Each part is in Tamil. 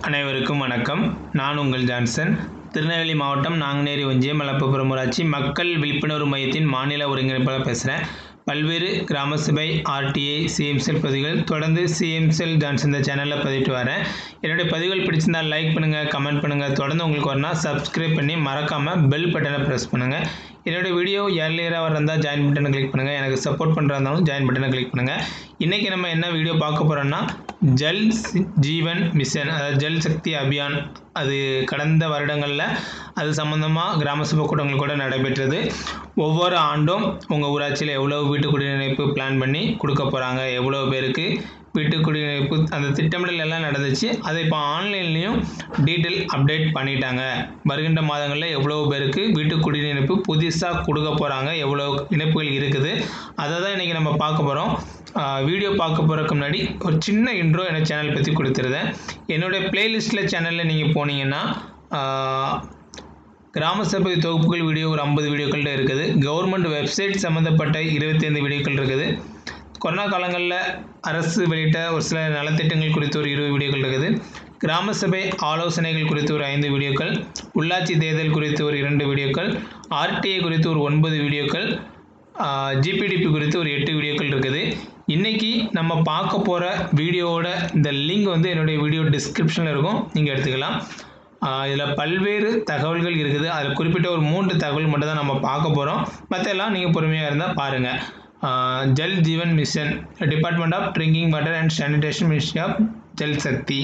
அனைவருக்கும் வணக்கம் நான் உங்கள் ஜான்சன் திருநெல்வேலி மாவட்டம் நாங்குநேரி ஒன்றியம் மலப்புப்புறம் ஊராட்சி மக்கள் விழிப்புணர்வு மையத்தின் மாநில ஒருங்கிணைப்பாளர் பேசுகிறேன் பல்வேறு கிராம சபை ஆர்டிஐ சிஎம்செல் பதிவுகள் தொடர்ந்து சிஎம்செல் ஜான்சன் இந்த சேனலில் பதிவிட்டு வரேன் என்னுடைய பதிவுகள் பிடிச்சிருந்தால் லைக் பண்ணுங்கள் கமெண்ட் பண்ணுங்கள் தொடர்ந்து உங்களுக்கு வரணும் சப்ஸ்கிரைப் பண்ணி மறக்காமல் பெல் பட்டனை ப்ரெஸ் பண்ணுங்கள் என்னோட வீடியோ ஏர்லியராக வரந்தால் ஜாயின் பட்டனை கிளிக் பண்ணுங்கள் எனக்கு சப்போர்ட் பண்ணுறா இருந்தாலும் ஜாயின் பட்டனை கிளிக் பண்ணுங்கள் இன்றைக்கி நம்ம என்ன வீடியோ பார்க்க போகிறோம்னா ஜல் சி- ஜீவன் மிஷன் அதாவது ஜல் சக்தி அபியான் அது கடந்த வருடங்களில் அது சம்மந்தமாக கிராம சபை கூட்டங்கள் கூட நடைபெற்றது ஒவ்வொரு ஆண்டும் உங்கள் ஊராட்சியில் எவ்வளோ வீட்டு குடிநீர் பிளான் பண்ணி கொடுக்க போகிறாங்க எவ்வளோ பேருக்கு வீட்டு குடிநீர் அந்த திட்டமிடல் எல்லாம் நடந்துச்சு அதை இப்போ ஆன்லைன்லேயும் டீட்டெயில் அப்டேட் பண்ணிட்டாங்க வருகின்ற மாதங்களில் எவ்வளோ பேருக்கு வீட்டு குடிநீர் இணைப்பு புதுசாக கொடுக்க போகிறாங்க எவ்வளோ இணைப்புகள் இருக்குது அதை தான் இன்றைக்கி நம்ம பார்க்க போகிறோம் வீடியோ பார்க்க போகிறதுக்கு முன்னாடி ஒரு சின்ன இன்ட்ரோ என்ன சேனல் பற்றி கொடுத்துருந்தேன் என்னுடைய பிளேலிஸ்ட்டில் சேனலில் நீங்கள் போனீங்கன்னா ஆஹ், கிராம சபை தொகுப்புகள் வீடியோ ஒரு ஐம்பது வீடியோக்கள்ட்ட இருக்குது கவர்மெண்ட் வெப்சைட் சம்மந்தப்பட்ட இருபத்தைந்து வீடியோக்கள் இருக்குது கொரோனா காலங்களில் அரசு வெளியிட்ட ஒரு சில நலத்திட்டங்கள் குறித்து ஒரு இருபது வீடியோக்கள் இருக்குது கிராம சபை ஆலோசனைகள் குறித்து ஒரு ஐந்து வீடியோக்கள் உள்ளாட்சி தேர்தல் குறித்து ஒரு இரண்டு வீடியோக்கள் ஆர்டிஐ குறித்து ஒரு ஒன்பது வீடியோக்கள் ஜிபிடிபி குறித்து ஒரு எட்டு வீடியோக்கள் இருக்குது இன்றைக்கி நம்ம பார்க்க போகிற வீடியோவோட இந்த லிங்க் வந்து என்னுடைய வீடியோ டிஸ்கிரிப்ஷனில் இருக்கும் நீங்கள் எடுத்துக்கலாம் இதில் பல்வேறு தகவல்கள் இருக்குது அதில் குறிப்பிட்ட ஒரு மூன்று தகவல் மட்டும் தான் நம்ம பார்க்க போகிறோம் மற்ற எல்லாம் நீங்கள் பொறுமையாக இருந்தால் பாருங்கள் Jal Jeevan mission department of drinking water and sanitation ministry of Jal Shakti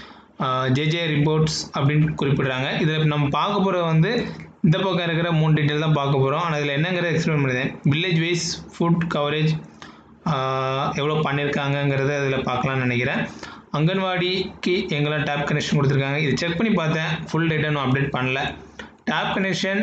JJ reports அப்படின்னு குறிப்பிடுறாங்க இதில் நம்ம பார்க்க போகிறது வந்து இந்த பக்கம் இருக்கிற மூணு டீட்டெயில் தான் பார்க்க போகிறோம் ஆனால் இதில் என்னங்கிறத எக்ஸ்பிளைன் பண்ணியிருந்தேன் வில்லேஜ் வைஸ் ஃபுட் கவரேஜ் எவ்வளோ பண்ணியிருக்காங்கங்கிறத இதில் பார்க்கலாம்னு நினைக்கிறேன் அங்கன்வாடிக்கு எங்கெல்லாம் டேப் கனெக்ஷன் கொடுத்துருக்காங்க இது செக் பண்ணி பார்த்தேன் ஃபுல் டேட்டா இன்னும் அப்டேட் பண்ணல டேப் கனெக்ஷன்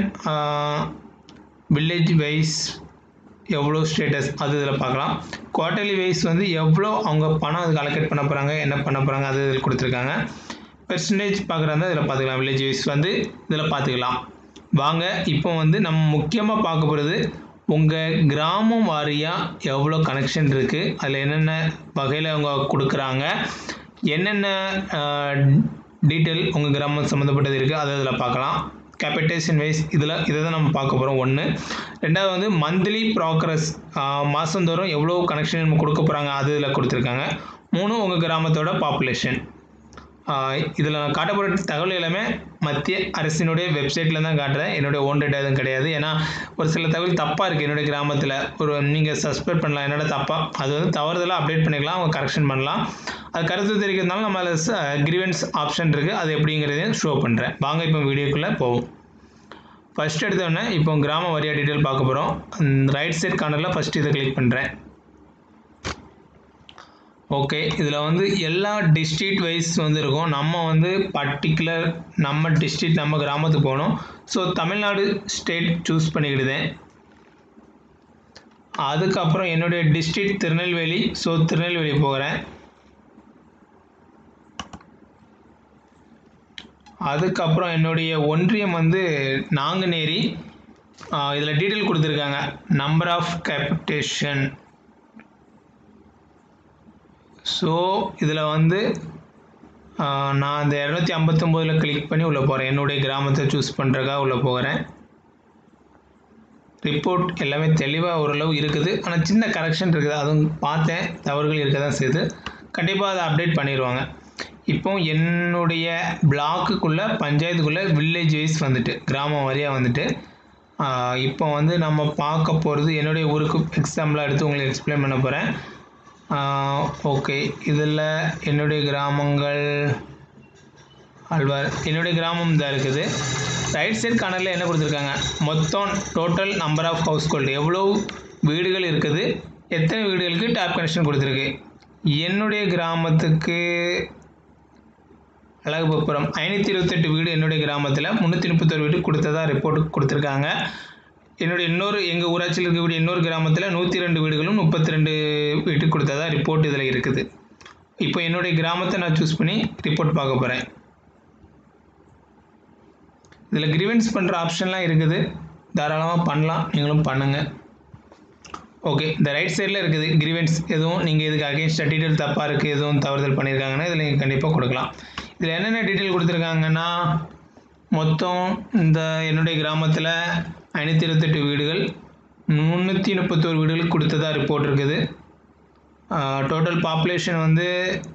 வில்லேஜ் வைஸ் எவ்வளோ ஸ்டேட்டஸ் அது இதில் பார்க்கலாம் குவார்ட்டர்லி வைஸ் வந்து எவ்வளோ அவங்க பணம் அதுக்கு அலோகேட் பண்ண போகிறாங்க என்ன பண்ண போகிறாங்க அது இதில் கொடுத்துருக்காங்க பெர்சன்டேஜ் பார்க்குறாங்க இதில் பார்த்துக்கலாம் வில்லேஜ் வைஸ் வந்து இதில் பார்த்துக்கலாம் வாங்க இப்போ வந்து நம்ம முக்கியமாக பார்க்க போகிறது உங்கள் கிராமம் வாரியாக எவ்வளோ கனெக்ஷன் இருக்குது அதில் என்னென்ன வகையில் அவங்க கொடுக்குறாங்க என்னென்ன டீட்டெயில் உங்கள் கிராமம் சம்மந்தப்பட்டது இருக்குது அதை இதில் பார்க்கலாம் கேபிட்டேஷன் வைஸ் இதில் இதை தான் நம்ம பார்க்க போகிறோம் ஒன்று ரெண்டாவது வந்து மந்த்லி ப்ராக்ரஸ் மாதந்தோறும் எவ்வளோ கனெக்ஷன் நம்ம கொடுக்க போகிறாங்க அது இதில் கொடுத்துருக்காங்க மூணு உங்கள் கிராமத்தோட பாப்புலேஷன் இதில் நான் காட்ட போகிற தகவல் எல்லாமே மத்திய அரசினுடைய வெப்சைட்டில் தான் காட்டுறேன் என்னுடைய ஓன் டேட்டா எதுவும் கிடையாது ஏன்னா ஒரு சில தகவல் தப்பாக இருக்குது என்னுடைய கிராமத்தில் ஒரு நீங்கள் சஸ்பெக்ட் பண்ணலாம் என்னோட தப்பாக அது வந்து தவறுதலாக அப்டேட் பண்ணிக்கலாம் அவங்க கரெக்ஷன் பண்ணலாம் அது கருத்து தெரிவிக்கிறதுனால நம்ம அதில் கிரிவன்ஸ் ஆப்ஷன் இருக்குது அது எப்படிங்கிறதையும் ஷோ பண்ணுறேன் வாங்க இப்போ வீடியோக்குள்ளே போவோம் ஃபஸ்ட் எடுத்தோடனே இப்போ கிராம வாரியாக டீட்டெயில் பார்க்க போகிறோம் ரைட் சைட் கார்னரில் ஃபஸ்ட்டு இதை கிளிக் பண்ணுறேன் ஓகே இதில் வந்து எல்லா டிஸ்ட்ரிக்ட் வைஸ் வந்து இருக்கும் நம்ம வந்து பர்டிகுலர் நம்ம டிஸ்ட்ரிக்ட் நம்ம கிராமத்துக்கு போகணும் ஸோ தமிழ்நாடு ஸ்டேட் சூஸ் பண்ணிக்கிடுதேன் அதுக்கப்புறம் என்னுடைய டிஸ்ட்ரிக்ட் திருநெல்வேலி ஸோ திருநெல்வேலி போகிறேன் அதுக்கப்புறம் என்னுடைய ஒன்றியம் வந்து நாங்குநேரி இதில் டீட்டெயில் கொடுத்துருக்காங்க நம்பர் ஆஃப் கேபிட்டேஷன் ஸோ இதில் வந்து ஆஹ், நான் இந்த இரநூத்தி ஐம்பத்தொம்போதில் கிளிக் பண்ணி உள்ளே போகிறேன் என்னுடைய கிராமத்தை சூஸ் பண்ணுறதுக்காக உள்ளே போகிறேன் ரிப்போர்ட் எல்லாமே தெளிவாக ஓரளவு இருக்குது ஆனால் சின்ன கரெக்ஷன் இருக்குது அதுவும் பார்த்தேன் தவறுகள் இருக்க தான் செய்யுது கண்டிப்பாக அதை அப்டேட் பண்ணிடுவாங்க இப்போ என்னுடைய பிளாக்குக்குள்ளே பஞ்சாயத்துக்குள்ளே வில்லேஜ் வைஸ் வந்துட்டு கிராமம் வழியாக வந்துட்டு ஆஹ், இப்போ வந்து நம்ம பார்க்க போகிறது என்னுடைய ஊருக்கு எக்ஸாம்பிளாக எடுத்து உங்களுக்கு எக்ஸ்பிளைன் பண்ண போகிறேன் ஓகே இதில் என்னுடைய கிராமங்கள் அல்வார் என்னுடைய கிராமம் தான் இருக்குது ரைட் சைடு கார்னரில் என்ன கொடுத்துருக்காங்க மொத்தம் total number of household எவ்வளோ வீடுகள் இருக்குது எத்தனை வீடுகளுக்கு டேப் கனெக்ஷன் கொடுத்துருக்கு என்னுடைய கிராமத்துக்கு அழகுபுரம் ஐநூற்றி இருபத்தெட்டு வீடு என்னுடைய கிராமத்தில் முந்நூற்றி முப்பத்தொரு வீடு கொடுத்ததா ரிப்போர்ட் கொடுத்துருக்காங்க என்னுடைய இன்னொரு எங்கள் ஊராட்சியில் இருக்கக்கூடிய இன்னொரு கிராமத்தில் நூற்றி ரெண்டு வீடுகளும் முப்பத்தி ரெண்டு வீட்டுக்கு கொடுத்ததா ரிப்போர்ட் இதில் இருக்குது இப்போ என்னுடைய கிராமத்தை நான் சூஸ் பண்ணி ரிப்போர்ட் பார்க்க போகிறேன் இதில் கிரிவென்ஸ் பண்ணுற ஆப்ஷன்லாம் இருக்குது தாராளமாக பண்ணலாம் நீங்களும் பண்ணுங்கள் ஓகே இந்த ரைட் சைடில் இருக்குது கிரிவென்ஸ் எதுவும் நீங்கள் இதுக்கு அகேன்ஸ்டாக டீட்டெயில் தப்பாக இருக்குது எதுவும் தவறுதல் பண்ணியிருக்காங்கன்னா இதில் நீங்கள் கண்டிப்பாக கொடுக்கலாம் இதில் என்னென்ன டீட்டெயில் கொடுத்துருக்காங்கன்னா மொத்தம் இந்த என்னுடைய கிராமத்தில் ஐநூற்றி இருபத்தெட்டு வீடுகள் முந்நூற்றி முப்பத்தோரு வீடுகளுக்கு கொடுத்ததா ரிப்போர்ட் இருக்குது டோட்டல் பாப்புலேஷன் வந்து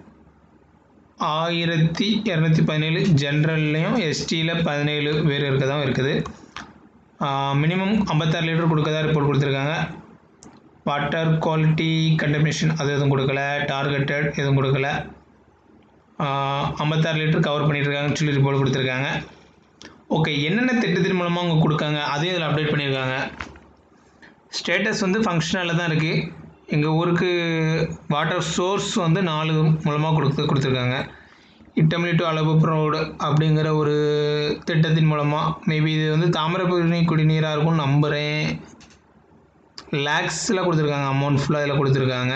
ஆயிரத்தி இரநூத்தி பதினேழு ஜென்ரல்லையும் எஸ்டியில் பதினேழு பேர் இருக்கதான் இருக்குது மினிமம் ஐம்பத்தாறு லிட்டர் கொடுக்கதா ரிப்போர்ட் கொடுத்துருக்காங்க வாட்டர் குவாலிட்டி கண்டமினேஷன் அது எதுவும் கொடுக்கல டார்கெட்டட் எதுவும் கொடுக்கல ஐம்பத்தாறு லிட்டர் கவர் பண்ணியிருக்காங்கன்னு சொல்லி ரிப்போர்ட் கொடுத்துருக்காங்க ஓகே என்னென்ன திட்டத்தின் மூலமாக அவங்க கொடுக்காங்க அதையும் இதில் அப்டேட் பண்ணியிருக்காங்க ஸ்டேட்டஸ் வந்து ஃபங்க்ஷனலில் தான் இருக்குது எங்கள் ஊருக்கு வாட்டர் சோர்ஸ் வந்து நாலு மூலமாக கொடுத்து கொடுத்துருக்காங்க இட்டமிலி டு அளவு ரோடு அப்படிங்கிற ஒரு திட்டத்தின் மூலமாக மேபி இது வந்து தாமிரபரணி குடிநீராக இருக்கும்னு நம்புகிறேன் லேக்ஸில் கொடுத்துருக்காங்க அமௌண்ட் ஃபுல்லாக இதில் கொடுத்துருக்காங்க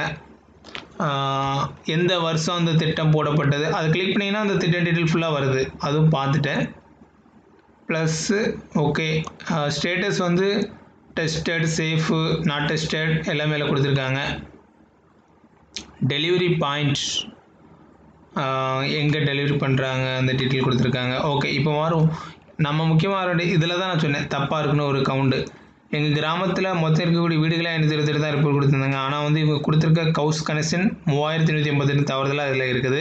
எந்த வருஷம் அந்த திட்டம் போடப்பட்டது அதை கிளிக் பண்ணிங்கன்னா அந்த திட்டம் டீட்டெயில் ஃபுல்லாக வருது அதுவும் பார்த்துட்டேன் ப்ளஸ்ஸு ஓகே ஸ்டேட்டஸ் வந்து டெஸ்டட் சேஃபு நாட் டெஸ்டட் எல்லாமே இதில் கொடுத்துருக்காங்க டெலிவரி பாயிண்ட்ஸ் எங்கே டெலிவரி பண்ணுறாங்க அந்த டீட்டெயில் கொடுத்துருக்காங்க ஓகே இப்போ வரும் நம்ம முக்கியமாக இதில் தான் நான் சொன்னேன் தப்பாக இருக்குன்னு ஒரு கவுண்டு எங்கள் கிராமத்தில் மொத்தம் இருக்கக்கூடிய வீடுகளை ஐநூற்றி இருபத்தெட்டு தான் ரிப்போர்ட் கொடுத்துருந்தாங்க ஆனால் வந்து இவங்க கொடுத்துருக்க கவுஸ் கனெக்ஷன் மூவாயிரத்தி நூற்றி எண்பத்தெட்டு தவறுதலாக அதில் இருக்குது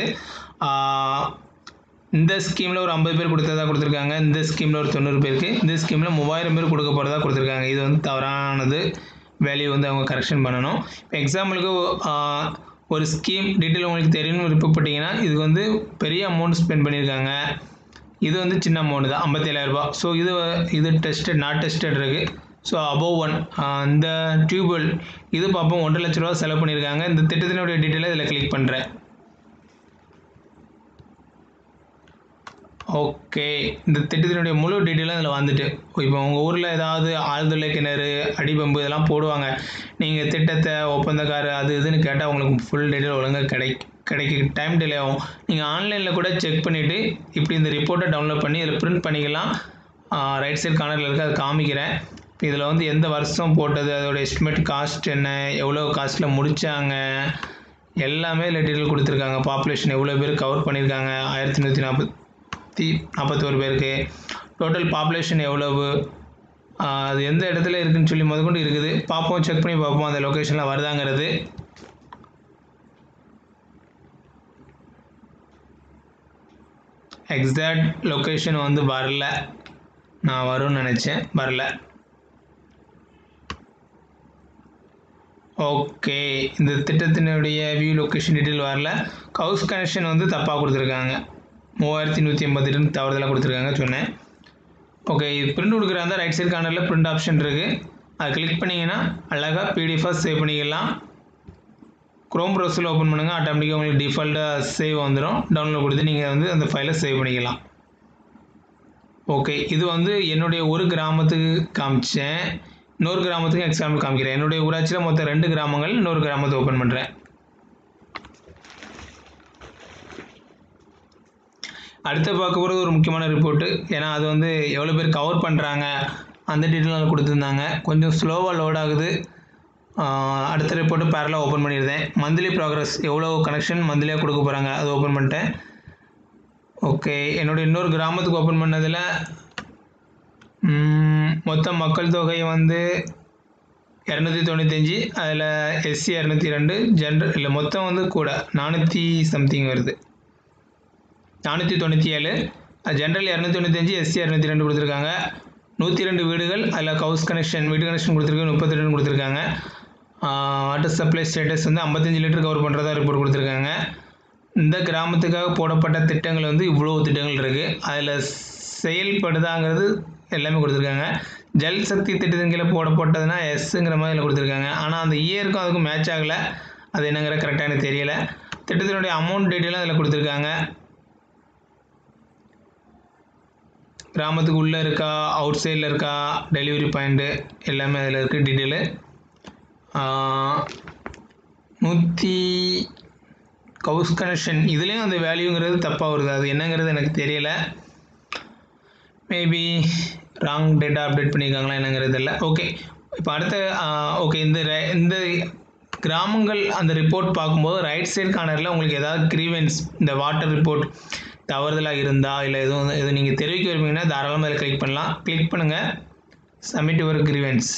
இந்த ஸ்கீமில் ஒரு ஐம்பது பேர் கொடுத்ததா கொடுத்துருக்காங்க இந்த ஸ்கீமில் ஒரு தொண்ணூறு பேருக்கு இந்த ஸ்கீமில் மூவாயிரம் பேர் கொடுக்க போகிறதா கொடுத்துருக்காங்க இது வந்து தவறானது வேல்யூ வந்து அவங்க கரெக்ஷன் பண்ணணும் இப்போ எக்ஸாம்பிளுக்கு ஒரு ஸ்கீம் டீட்டெயில் உங்களுக்கு தெரியணும்னு விருப்பப்பட்டீங்கன்னா இது வந்து பெரிய அமௌண்ட் ஸ்பெண்ட் பண்ணியிருக்காங்க இது வந்து சின்ன அமௌண்ட் தான் ஐம்பத்தேழாயிரரூபா ஸோ இது இது டெஸ்டட் நாட் டெஸ்டட் இருக்குது ஸோ அபோவ் ஒன் இந்த டியூப்வெல் இது பார்ப்போம் ஒன்றரை லட்ச ரூபா செலவு பண்ணியிருக்காங்க இந்த திட்டத்தினுடைய டீட்டெயிலை இதில் கிளிக் பண்ணுறேன் ஓகே இந்த திட்டத்தினுடைய முழு டீட்டெயிலும் இதில் வந்துட்டு இப்போ உங்கள் ஊரில் ஏதாவது ஆழ்துளை கிணறு அடிபம்பு இதெல்லாம் போடுவாங்க நீங்கள் திட்டத்தை ஒப்பந்தக்காரு அது இதுன்னு கேட்டால் உங்களுக்கு ஃபுல் டீட்டெயில் ஒழுங்காக கிடை கிடைக்க டைம் டிலே ஆகும் நீங்கள் ஆன்லைனில் கூட செக் பண்ணிவிட்டு இப்படி இந்த ரிப்போர்ட்டை டவுன்லோட் பண்ணி இதில் பிரிண்ட் பண்ணிக்கலாம் ரைட் சைட் கார்னரில் இருக்குது அது காமிக்கிறேன் இதில் வந்து எந்த வருஷம் போட்டது அதோட எஸ்டிமேட் காஸ்ட் என்ன எவ்வளோ காஸ்ட்டில் முடித்தாங்க எல்லாமே இதில் டீட்டெயில் கொடுத்துருக்காங்க பாப்புலேஷன் எவ்வளோ பேர் கவர் பண்ணியிருக்காங்க ஆயிரத்தி நூற்றி நாற்பத்தி நாற்பத்தோரு பேருக்கு டோட்டல் பாப்புலேஷன் எவ்வளவு அது எந்த இடத்துல இருக்குதுன்னு சொல்லி முதற்கொண்டு இருக்குது பார்ப்போம் செக் பண்ணி பார்ப்போம் அந்த லொக்கேஷனில் வருதாங்கிறது எக்ஸாக்ட் லொக்கேஷன் வந்து வரல நான் வரும்னு நினச்சேன் வரல ஓகே இந்த திட்டத்தினுடைய வியூ லொக்கேஷன் டீட்டெயில் வரல ஹவுஸ் கனெக்ஷன் வந்து தப்பாக கொடுத்துருக்காங்க மூவாயிரத்தி நூற்றி எண்பத்தெட்டுன்னு தவறுதலாக கொடுத்துருக்காங்க சொன்னேன் ஓகே இது பிரிண்ட் கொடுக்குறாங்க ரைட் சைட் கார்னரில் பிரிண்ட் ஆப்ஷன் இருக்குது அதை கிளிக் பண்ணிங்கன்னா அழகாக பிடிஎஃபாக சேவ் பண்ணிக்கலாம் க்ரோம் ப்ரௌசரில் ஓப்பன் பண்ணுங்கள் ஆட்டோமேட்டிக்காக உங்களுக்கு டிஃபால்ட்டாக சேவ் வந்துடும் டவுன்லோட் கொடுத்து நீங்கள் வந்து அந்த ஃபைலை சேவ் பண்ணிக்கலாம் ஓகே இது வந்து என்னுடைய ஒரு கிராமத்துக்கு காமிச்சேன் இன்னொரு கிராமத்துக்கு எக்ஸாம்பிள் காமிக்கிறேன் என்னுடைய ஊராட்சியில் மொத்தம் ரெண்டு கிராமங்கள் இன்னொரு கிராமத்தை ஓப்பன் பண்ணுறேன் அடுத்து பார்க்க போகிறது ஒரு முக்கியமான ரிப்போர்ட்டு ஏன்னா அது வந்து எவ்வளோ பேர் கவர் பண்ணுறாங்க அந்த டீட்டெயில் கொடுத்துருந்தாங்க கொஞ்சம் ஸ்லோவாக லோட் ஆகுது அடுத்த ரிப்போர்ட்டு பேரலாக ஓப்பன் பண்ணியிருந்தேன் மந்த்லி ப்ராக்ரஸ் எவ்வளோ கனெக்ஷன் மந்த்லியாக கொடுக்க போகிறாங்க அது ஓப்பன் பண்ணிட்டேன் ஓகே என்னோடய இன்னொரு கிராமத்துக்கு ஓப்பன் பண்ணதில் மொத்த மக்கள் தொகை வந்து இரநூத்தி தொண்ணூத்தஞ்சு அதில் எஸ்சி இரநூத்தி ரெண்டு ஜென்ரல் இல்லை மொத்தம் வந்து கூட நானூற்றி சம்திங் வருது நானூற்றி தொண்ணூற்றி ஏழு ஜென்ரல் இரநூத்தி தொண்ணூத்தஞ்சு எஸ்சி இரநூத்தி ரெண்டு கொடுத்துருக்காங்க நூற்றி ரெண்டு வீடுகள் அதில் ஹவுஸ் கனெக்ஷன் வீடு கனெக்ஷன் கொடுத்துருக்கு முப்பத்தி ரெண்டு கொடுத்துருக்காங்க வாட்டர் சப்ளை ஸ்டேட்டஸ் வந்து ஐம்பத்தஞ்சு லிட்டர் கவர் பண்ணுறதா ரிப்போர்ட் கொடுத்துருக்காங்க இந்த கிராமத்துக்காக போடப்பட்ட திட்டங்கள் வந்து இவ்வளோ திட்டங்கள் இருக்குது அதில் செயல்படுதாங்கிறது எல்லாமே கொடுத்துருக்காங்க ஜல் சக்தி திட்டத்தின் கீழே போடப்பட்டதுன்னா எஸ்ஸுங்கிற மாதிரி இதில் கொடுத்துருக்காங்க ஆனால் அந்த இயருக்கும் அதுக்கும் மேட்ச் ஆகலை அது என்னங்கிற கரெக்டாக எனக்கு தெரியலை திட்டத்தினுடைய அமௌண்ட் டீட்டெயிலும் அதில் கொடுத்துருக்காங்க கிராமத்துக்கு உள்ளே இருக்கா அவுட் சைடில் இருக்கா டெலிவரி பாயிண்ட்டு எல்லாமே அதில் இருக்குது டீட்டெயிலு நூற்றி கவுஸ் கனெக்ஷன் இதுலேயும் அந்த வேல்யூங்கிறது தப்பாக வருது அது என்னங்கிறது எனக்கு தெரியலை மேபி ராங் டேட்டா அப்டேட் பண்ணியிருக்காங்களா என்னங்கிறது இல்லை ஓகே இப்போ அடுத்த ஓகே இந்த இந்த கிராமங்கள் அந்த ரிப்போர்ட் பார்க்கும்போது ரைட் சைடு கார்னரில் உங்களுக்கு ஏதாவது க்ரீவென்ஸ் இந்த வாட்டர் ரிப்போர்ட் தவறுதலாக இருந்தா இல்லை எதுவும் எதுவும் நீங்கள் தெரிவிக்க விரும்புங்கன்னா தாராளமாக இதில் கிளிக் பண்ணலாம் கிளிக் பண்ணுங்கள் submit your grievance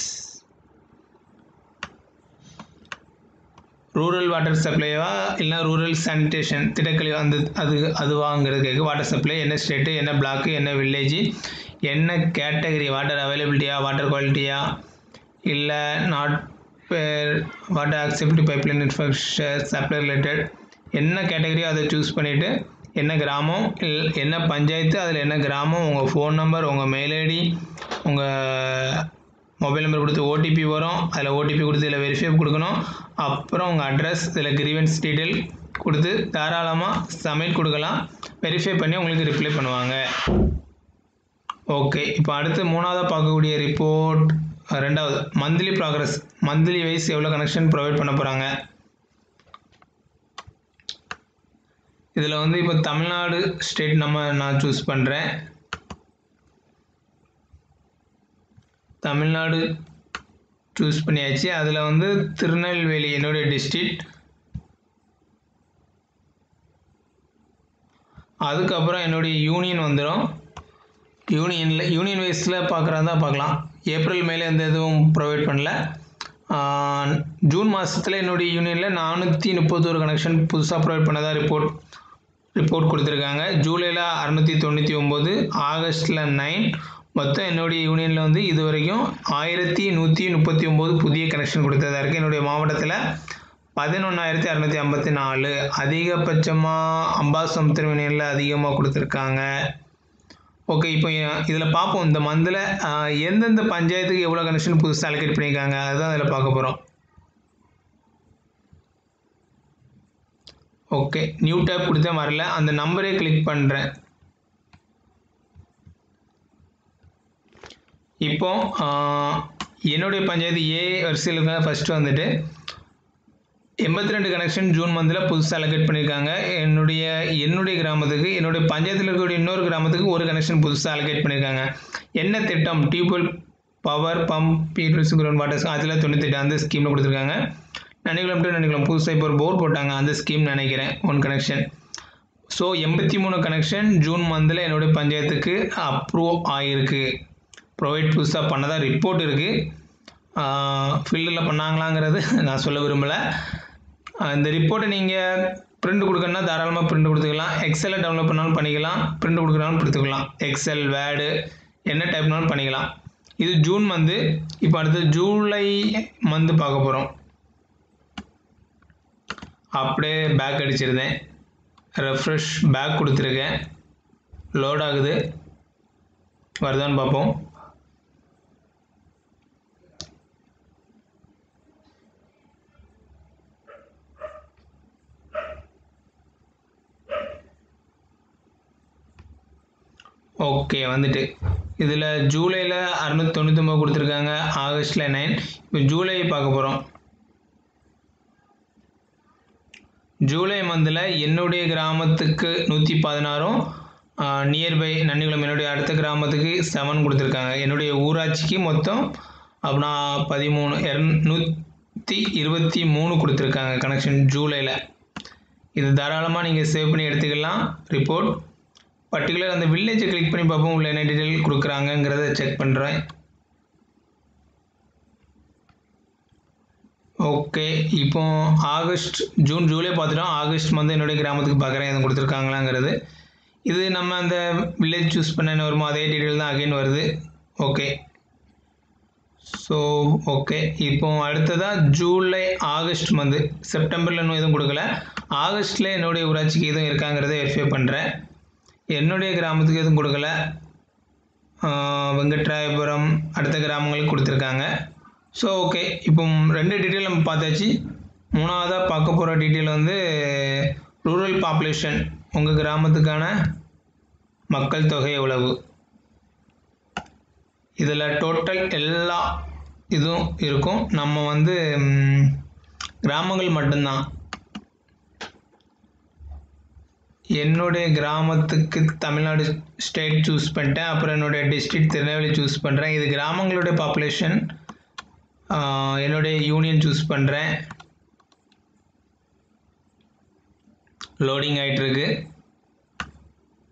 rural water சப்ளைவா இல்லைனா ரூரல் சானிடேஷன் திடக்கழிவு அந்த அது அதுவாங்கிறது கேட்கு வாட்டர் சப்ளை என்ன ஸ்டேட்டு என்ன பிளாக்கு என்ன வில்லேஜ் என்ன கேட்டகரி வாட்டர் அவைலபிலிட்டியா வாட்டர் குவாலிட்டியா இல்லை not water accept pipeline infrastructure supply related என்ன கேட்டகரியோ அதை சூஸ் பண்ணிவிட்டு என்ன கிராமம் இல் என்ன பஞ்சாயத்து அதில் என்ன கிராமம் உங்கள் ஃபோன் நம்பர் உங்கள் மெயில் ஐடி உங்கள் மொபைல் நம்பர் கொடுத்து ஓடிபி வரும் அதில் ஓடிபி கொடுத்து இதில் வெரிஃபை கொடுக்கணும் அப்புறம் உங்கள் அட்ரஸ் இதில் கிரீவன்ஸ் டீட்டெயில் கொடுத்து தாராளமாக சப்மிட் கொடுக்கலாம் வெரிஃபை பண்ணி உங்களுக்கு ரிப்ளை பண்ணுவாங்க ஓகே இப்போ அடுத்து மூணாவதாக பார்க்கக்கூடிய ரிப்போர்ட் ரெண்டாவது மந்த்லி ப்ராக்ரஸ் மந்த்லி வைஸ் எவ்வளோ கனெக்ஷன் ப்ரொவைட் பண்ண போகிறாங்க இதில் வந்து இப்போ தமிழ்நாடு ஸ்டேட் நம்ம நான் சூஸ் பண்ணுறேன் தமிழ்நாடு சூஸ் பண்ணியாச்சு அதில் வந்து திருநெல்வேலி என்னுடைய டிஸ்ட்ரிக்ட் அதுக்கப்புறம் என்னுடைய யூனியன் வந்துடும் யூனியனில் யூனியன் வைஸில் பார்க்குறதா பார்க்கலாம் ஏப்ரல் மேலே எந்த எதுவும் ப்ரொவைட் பண்ணல ஜூன் மாதத்தில் என்னுடைய யூனியனில் நானூற்றி முப்பத்தோரு கனெக்ஷன் புதுசாக ப்ரொவைட் பண்ணதாக ரிப்போர்ட் ரிப்போர்ட் கொடுத்துருக்காங்க ஜூலையில் அறநூற்றி தொண்ணூற்றி ஒம்பது ஆகஸ்ட்டில் நைன் மொத்தம் என்னுடைய யூனியனில் வந்து இது வரைக்கும் ஆயிரத்தி நூற்றி முப்பத்தி ஒம்பது புதிய கனெக்ஷன் கொடுத்ததா இருக்குது என்னுடைய மாவட்டத்தில் பதினொன்றாயிரத்தி அறநூற்றி ஐம்பத்தி நாலு அதிகபட்சமாக அம்பாசமுத்திரம் யூனியனில் அதிகமாக கொடுத்துருக்காங்க ஓகே இப்போ இதில் பார்ப்போம் இந்த மந்தில் எந்தெந்த பஞ்சாயத்துக்கு எவ்வளோ கனெக்ஷன் புதுசாக அலோகேட் பண்ணியிருக்காங்க அதுதான் அதில் பார்க்க போகிறோம் ஓகே நியூ டேப் கொடுத்தா வரல அந்த நம்பரே கிளிக் பண்ணுறேன் இப்போ என்னுடைய பஞ்சாயத்து ஏ வரிசையில் இருக்க ஃபஸ்ட்டு வந்துட்டு எண்பத்தி ரெண்டு கனெக்ஷன் ஜூன் மந்தில் புதுசாக அலோகேட் பண்ணியிருக்காங்க என்னுடைய என்னுடைய கிராமத்துக்கு என்னுடைய பஞ்சாயத்தில் இருக்கக்கூடிய இன்னொரு கிராமத்துக்கு ஒரு கனெக்ஷன் புதுசாக அலோகேட் பண்ணியிருக்காங்க என்ன திட்டம் டியூப்வெல் பவர் பம்ப் பீட்ரஸ் கிரவுண்ட் வாட்டர்ஸ் அதில் தொண்ணூத்தெட்டு அந்த ஸ்கீமில் கொடுத்துருக்காங்க நனிகுளம் டு நனிகுளம் புதுசாக இப்போ ஒரு போர் போட்டாங்க அந்த ஸ்கீம் நினைக்கிறேன் ஒன் கனெக்ஷன் ஸோ எண்பத்தி மூணு கனெக்ஷன் ஜூன் மந்தில் என்னுடைய பஞ்சாயத்துக்கு அப்ரூவ் ஆகிருக்கு ப்ரொவைட் புதுசாக பண்ணதாக ரிப்போர்ட் இருக்குது ஃபீல்டில் பண்ணாங்களாங்கிறது நான் சொல்ல விரும்பலை இந்த ரிப்போர்ட்டை நீங்கள் பிரிண்ட் கொடுக்கணுன்னா தாராளமாக பிரிண்ட் கொடுத்துக்கலாம் எக்ஸலில் டவுன்லோட் பண்ணாலும் பண்ணிக்கலாம் பிரிண்ட் கொடுக்குறாலும் கொடுத்துக்கலாம் எக்ஸல் வேர்டு என்ன டைப்னாலும் பண்ணிக்கலாம் இது ஜூன் மந்த்து இப்போ அடுத்து ஜூலை மந்த்து பார்க்க போகிறோம் அப்படியே பேக் அடிச்சிருந்தேன் ரெஃப்ரெஷ் பேக் கொடுத்துருக்கேன் லோட் ஆகுது வருதான்னு பார்ப்போம் ஓகே வந்துட்டு இதில் ஜூலையில் அறுநூத்தி தொண்ணூத்தொம்பது கொடுத்துருக்காங்க ஆகஸ்ட்டில் நைன் இப்போ ஜூலை பார்க்க போகிறோம் ஜூலை மந்தில் என்னுடைய கிராமத்துக்கு நூற்றி பதினாறும் நியர்பை நன்னிகுளம் என்னுடைய அடுத்த கிராமத்துக்கு செவன் கொடுத்துருக்காங்க என்னுடைய ஊராட்சிக்கு மொத்தம் அப்படின்னா பதிமூணு இரநூத்தி இருபத்தி மூணு கொடுத்துருக்காங்க கனெக்ஷன் ஜூலையில் இது தாராளமாக நீங்கள் சேவ் பண்ணி எடுத்துக்கலாம் ரிப்போர்ட் பர்டிகுலர் அந்த வில்லேஜை கிளிக் பண்ணி பார்ப்போம் உள்ள என்ன டீட்டெயில் கொடுக்குறாங்கங்கிறத செக் பண்ணுறேன் ஓகே இப்போ ஆகஸ்ட் ஜூன் ஜூலை பார்த்துட்டோம் ஆகஸ்ட் மந்த் என்னுடைய கிராமத்துக்கு பார்க்குறேன் எதுவும் கொடுத்துருக்காங்களாங்கிறது இது நம்ம அந்த வில்லேஜ் சூஸ் பண்ண என்ன வருமோ அதே டீட்டெயில் தான் அகைன் வருது ஓகே ஸோ ஓகே இப்போ அடுத்ததாக ஜூலை ஆகஸ்ட் மந்த் செப்டம்பரில் இன்னும் எதுவும் கொடுக்கல ஆகஸ்ட்டில் என்னுடைய ஊராட்சிக்கு எதுவும் இருக்காங்கிறத வெரிஃபை பண்ணுறேன் என்னுடைய கிராமத்துக்கு எதுவும் கொடுக்கல வெங்கட்ராயபுரம் அடுத்த கிராமங்களுக்கு கொடுத்துருக்காங்க ஸோ ஓகே இப்போ ரெண்டு டீட்டெயில் நம்ம பார்த்தாச்சு மூணாவதாக பார்க்க போகிற டீட்டெயில் வந்து ரூரல் பாப்புலேஷன் உங்கள் கிராமத்துக்கான மக்கள் தொகை எவ்வளவு இதில் டோட்டல் எல்லா இதுவும் இருக்கும் நம்ம வந்து கிராமங்கள் மட்டும்தான் என்னுடைய கிராமத்துக்கு தமிழ்நாடு ஸ்டேட் சூஸ் பண்ணிட்டேன் அப்புறம் என்னுடைய டிஸ்ட்ரிக்ட் திருநெல்வேலி சூஸ் பண்ணுறேன் இது கிராமங்களுடைய பாப்புலேஷன் என்னுடைய யூனியன் சூஸ் பண்ணுறேன் லோடிங் ஆகிட்டுருக்கு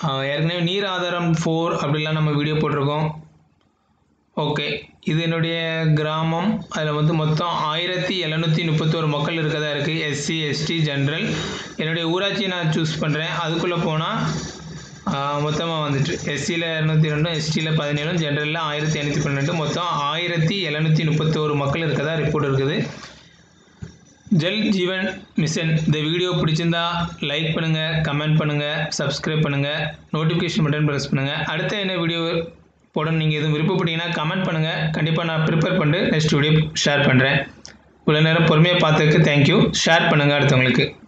ஆஹ் ஏற்கனவே நீர் ஆதாரம் ஃபோர் அப்படிலாம் நம்ம வீடியோ போட்டிருக்கோம் ஓகே இது என்னுடைய கிராமம் அதில் வந்து மொத்தம் ஆயிரத்தி எழுநூற்றி முப்பத்தோரு மக்கள் இருக்கதா இருக்குது எஸ்சி எஸ்டி ஜென்ரல் என்னுடைய ஊராட்சியை நான் சூஸ் பண்ணுறேன் அதுக்குள்ளே போனால் மொத்தமாக வந்துட்டு எஸ்சியில் இரநூத்தி ரெண்டும் எஸ்டியில் பதினேழும் ஜென்ரலில் ஆயிரத்தி எண்ணூற்றி பன்னெண்டு மொத்தம் ஆயிரத்தி எழுநூற்றி முப்பத்தோரு மக்கள் இருக்கதா ரிப்போர்ட் இருக்குது ஜல் ஜீவன் மிஷன் இந்த வீடியோ பிடிச்சிருந்தா லைக் பண்ணுங்கள் கமெண்ட் பண்ணுங்கள் சப்ஸ்கிரைப் பண்ணுங்கள் நோட்டிஃபிகேஷன் பட்டன் ப்ரெஸ் பண்ணுங்கள் அடுத்த என்ன வீடியோ போட நீங்கள் எதுவும் விருப்பப்பட்டீங்கன்னா கமெண்ட் பண்ணுங்கள் கண்டிப்பாக நான் ப்ரிப்பேர் பண்ணிட்டு நெக்ஸ்ட் வீடியோ ஷேர் பண்ணுறேன் இவ்வளோ நேரம் பொறுமையாக பார்த்ததுக்கு தேங்க்யூ ஷேர் பண்ணுங்கள் அடுத்தவங்களுக்கு